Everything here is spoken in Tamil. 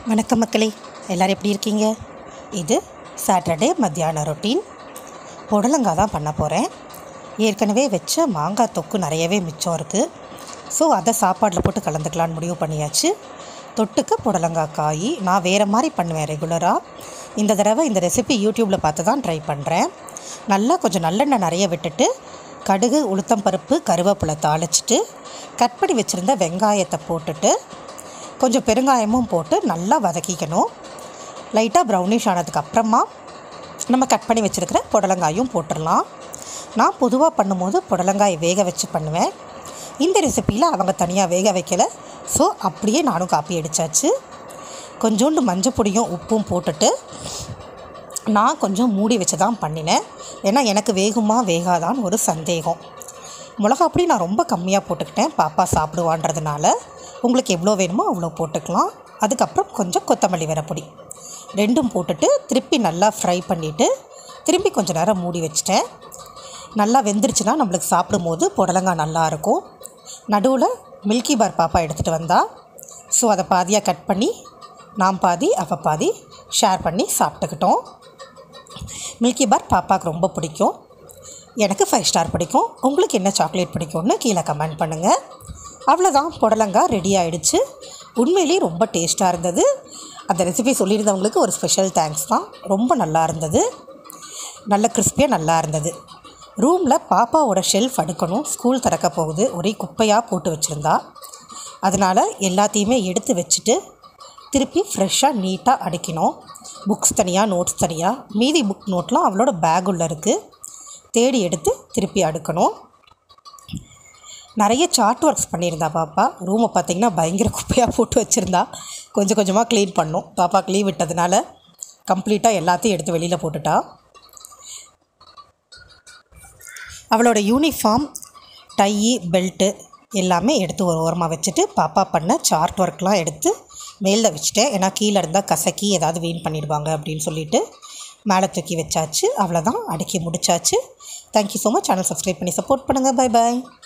வணக்கம் மக்களே எல்லோரும் எப்படி இருக்கீங்க இது சாட்டர்டே மத்தியான ரொட்டீன் புடலங்காய் தான் பண்ண போகிறேன் ஏற்கனவே வச்ச மாங்காய் தொக்கு நிறையவே மிச்சம் இருக்குது ஸோ அதை சாப்பாட்டில் போட்டு கலந்துக்கலான்னு முடிவு பண்ணியாச்சு தொட்டுக்கு புடலங்காய் காய் நான் வேறு மாதிரி பண்ணுவேன் ரெகுலராக இந்த தடவை இந்த ரெசிபி யூடியூப்பில் பார்த்து தான் ட்ரை பண்ணுறேன் நல்லா கொஞ்சம் நல்லெண்ணெய் நிறைய விட்டுட்டு கடுகு உளுத்தம் பருப்பு கருவேப்பிலை தாளிச்சிட்டு கட் பண்ணி வச்சுருந்த வெங்காயத்தை போட்டுட்டு கொஞ்சம் பெருங்காயமும் போட்டு நல்லா வதக்கிக்கணும் லைட்டாக ப்ரௌனிஷ் ஆனதுக்கு அப்புறமா நம்ம கட் பண்ணி வச்சுருக்கிற புடலங்காயும் போட்டுடலாம் நான் பொதுவாக பண்ணும்போது புடலங்காய் வேக வச்சு பண்ணுவேன் இந்த ரெசிப்பியில் அவங்க தனியாக வேக வைக்கலை ஸோ அப்படியே நானும் காப்பி அடித்தாச்சு கொஞ்சோண்டு மஞ்சள் பொடியும் உப்பும் போட்டுட்டு நான் கொஞ்சம் மூடி வச்சு தான் பண்ணினேன் ஏன்னா எனக்கு வேகுமா வேகாதான்னு ஒரு சந்தேகம் மிளகா பொடி நான் ரொம்ப கம்மியாக போட்டுக்கிட்டேன் பாப்பா சாப்பிடுவான்றதுனால உங்களுக்கு எவ்வளோ வேணுமோ அவ்வளோ போட்டுக்கலாம் அதுக்கப்புறம் கொஞ்சம் கொத்தமல்லி பொடி ரெண்டும் போட்டுட்டு திருப்பி நல்லா ஃப்ரை பண்ணிவிட்டு திரும்பி கொஞ்சம் நேரம் மூடி வச்சிட்டேன் நல்லா வெந்துருச்சுன்னா நம்மளுக்கு சாப்பிடும்போது புடலங்காய் நல்லாயிருக்கும் நடுவில் மில்கி பார் பாப்பா எடுத்துகிட்டு வந்தா ஸோ அதை பாதியாக கட் பண்ணி நான் பாதி அவள் பாதி ஷேர் பண்ணி சாப்பிட்டுக்கிட்டோம் மில்கி பார் பாப்பாவுக்கு ரொம்ப பிடிக்கும் எனக்கு ஃபைவ் ஸ்டார் பிடிக்கும் உங்களுக்கு என்ன சாக்லேட் பிடிக்கும்னு கீழே கமெண்ட் பண்ணுங்கள் அவ்வளோதான் புடலங்காய் ரெடி ஆகிடுச்சு உண்மையிலேயே ரொம்ப டேஸ்ட்டாக இருந்தது அந்த ரெசிபி சொல்லியிருந்தவங்களுக்கு ஒரு ஸ்பெஷல் தேங்க்ஸ் தான் ரொம்ப நல்லா இருந்தது நல்ல கிறிஸ்பியாக நல்லா இருந்தது ரூமில் பாப்பாவோட ஷெல்ஃப் அடுக்கணும் ஸ்கூல் திறக்க போகுது ஒரே குப்பையாக போட்டு வச்சுருந்தா அதனால் எல்லாத்தையுமே எடுத்து வச்சுட்டு திருப்பி ஃப்ரெஷ்ஷாக நீட்டாக அடிக்கணும் புக்ஸ் தனியாக நோட்ஸ் தனியாக மீதி புக் நோட்லாம் அவளோட பேக் உள்ள இருக்குது தேடி எடுத்து திருப்பி அடுக்கணும் நிறைய சார்ட் ஒர்க்ஸ் பண்ணியிருந்தா பாப்பா ரூமை பார்த்திங்கன்னா பயங்கர குப்பையாக போட்டு வச்சுருந்தா கொஞ்சம் கொஞ்சமாக க்ளீன் பண்ணோம் பாப்பாவுக்கு லீவ் விட்டதுனால கம்ப்ளீட்டாக எல்லாத்தையும் எடுத்து வெளியில் போட்டுட்டா அவளோட யூனிஃபார்ம் டையி பெல்ட்டு எல்லாமே எடுத்து ஒரு ஓரமாக வச்சுட்டு பாப்பா பண்ண சார்ட் ஒர்க்லாம் எடுத்து மேலில் வச்சுட்டேன் ஏன்னா கீழே இருந்தால் கசக்கி ஏதாவது வீண் பண்ணிடுவாங்க அப்படின்னு சொல்லிட்டு மேலே தூக்கி வச்சாச்சு அவ்வளோதான் அடுக்கி முடிச்சாச்சு thank you so much channel subscribe பண்ணி சப்போர்ட் பண்ணுங்கள் பை பாய்